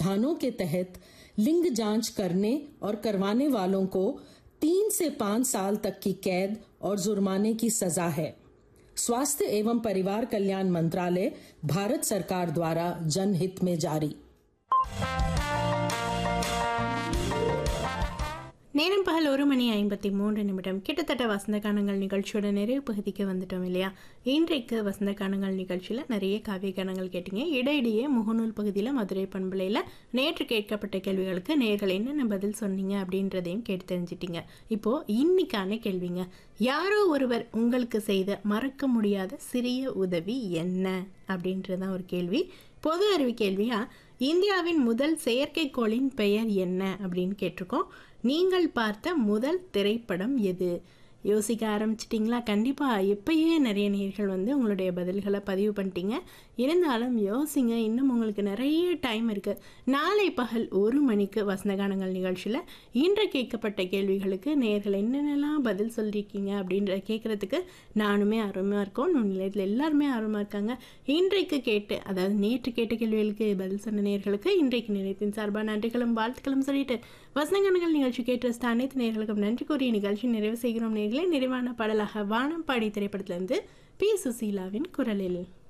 प्रावधानों के तहत लिंग जांच करने और करवाने वालों को तीन से पांच साल तक की कैद और जुर्माने की सजा है स्वास्थ्य एवं परिवार कल्याण मंत्रालय भारत सरकार द्वारा जनहित में जारी நேரம் பகல் ஒரு மணி ஐம்பத்தி மூன்று நிமிடம் கிட்டத்தட்ட வசந்த கானங்கள் நிகழ்ச்சியோட நிறைவு பகுதிக்கு வந்துட்டோம் இல்லையா இன்றைக்கு வசந்த கானங்கள் நிகழ்ச்சியில் நிறைய காவிய கானங்கள் கேட்டீங்க இடையிடையே முகநூல் பகுதியில் மதுரை பண்பலையில் நேற்று கேட்கப்பட்ட கேள்விகளுக்கு நேர்கள் என்னென்ன பதில் சொன்னீங்க அப்படின்றதையும் கேட்டு தெரிஞ்சிட்டீங்க இப்போ இன்னைக்கான கேள்விங்க யாரோ ஒருவர் உங்களுக்கு செய்த மறக்க முடியாத சிறிய உதவி என்ன அப்படின்றதான் ஒரு கேள்வி பொது அறிவு கேள்வியா இந்தியாவின் முதல் செயற்கைக்கோளின் பெயர் என்ன அப்படின்னு கேட்டிருக்கோம் நீங்கள் பார்த்த முதல் திரைப்படம் எது யோசிக்க ஆரம்பிச்சிட்டிங்களா கண்டிப்பாக எப்பயே நிறைய நேர்கள் வந்து உங்களுடைய பதில்களை பதிவு பண்ணிட்டீங்க இருந்தாலும் யோசிங்க இன்னும் உங்களுக்கு நிறைய டைம் இருக்குது நாளை பகல் ஒரு மணிக்கு வசந்தகானங்கள் நிகழ்ச்சியில் இன்று கேட்கப்பட்ட கேள்விகளுக்கு நேர்கள் என்னென்னலாம் பதில் சொல்லியிருக்கீங்க அப்படின்ற கேட்குறதுக்கு நானுமே ஆர்வமாக இருக்கோம் நிலையத்தில் எல்லாருமே ஆர்வமாக இருக்காங்க இன்றைக்கு கேட்டு அதாவது நேற்று கேட்ட கேள்விகளுக்கு பதில் சொன்ன நேர்களுக்கு இன்றைக்கு நிலையத்தின் சார்பாக நன்றிகளும் வாழ்த்துக்களும் சொல்லிட்டு வசனகணங்கள் நிகழ்ச்சி கேட்டு அனைத்து நேர்களுக்கும் நன்றி கூறிய நிகழ்ச்சி நிறைவு செய்கிறோம் நேர்களே நிறைவான பாடலாக வானம் பாடி திரைப்படத்திலிருந்து பி சுசீலாவின் குரலில்